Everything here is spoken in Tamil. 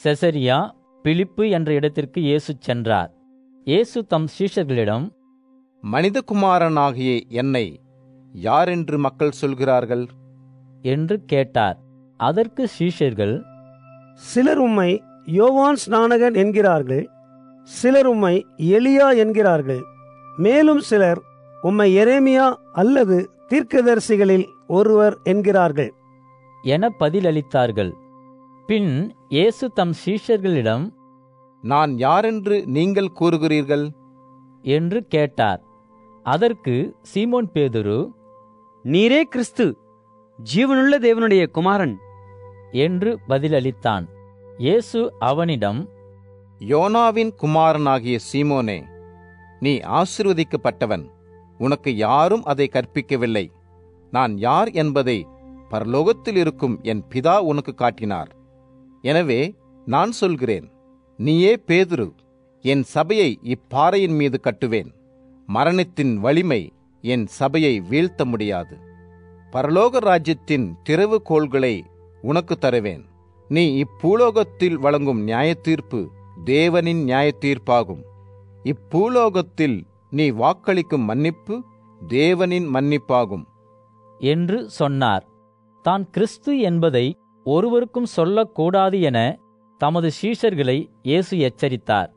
செசரியா பிலிப்பு என்ற இடத்திற்கு இயேசு சென்றார் இயேசு தம் சீஷர்களிடம் மனிதகுமாரனாகிய என்னை யாரென்று மக்கள் சொல்கிறார்கள் என்று கேட்டார் அதற்கு சீஷர்கள் சிலர் உம்மை யோவான் ஸ்நானகன் என்கிறார்கள் சிலர் உம்மை எலியா என்கிறார்கள் மேலும் சிலர் உம்மை எரேமியா அல்லது தீர்க்கதரிசிகளில் ஒருவர் என்கிறார்கள் என பதிலளித்தார்கள் பின் இயேசு தம் சீஷர்களிடம் நான் யாரென்று நீங்கள் கூறுகிறீர்கள் என்று கேட்டார் அதற்கு சீமோன் பேதுரு நீரே கிறிஸ்து ஜீவனுள்ள தேவனுடைய குமாரன் என்று பதிலளித்தான் இயேசு அவனிடம் யோனாவின் குமாரனாகிய சீமோனே நீ ஆசிர்வதிக்கப்பட்டவன் உனக்கு யாரும் அதை கற்பிக்கவில்லை நான் யார் என்பதை பரலோகத்தில் இருக்கும் என் பிதா உனக்கு காட்டினார் எனவே நான் சொல்கிறேன் நீயே பேதுரு என் சபையை இப்பாறையின் மீது கட்டுவேன் மரணத்தின் வலிமை என் சபையை வீழ்த்த முடியாது பரலோக ராஜ்யத்தின் திறவுகோள்களை உனக்கு தருவேன் நீ இப்பூலோகத்தில் வழங்கும் நியாயத்தீர்ப்பு தேவனின் நியாயத்தீர்ப்பாகும் இப்பூலோகத்தில் நீ வாக்களிக்கும் மன்னிப்பு தேவனின் மன்னிப்பாகும் என்று சொன்னார் தான் கிறிஸ்து என்பதை ஒருவருக்கும் சொல்லக்கூடாது என தமது சீஷர்களை இயேசு எச்சரித்தார்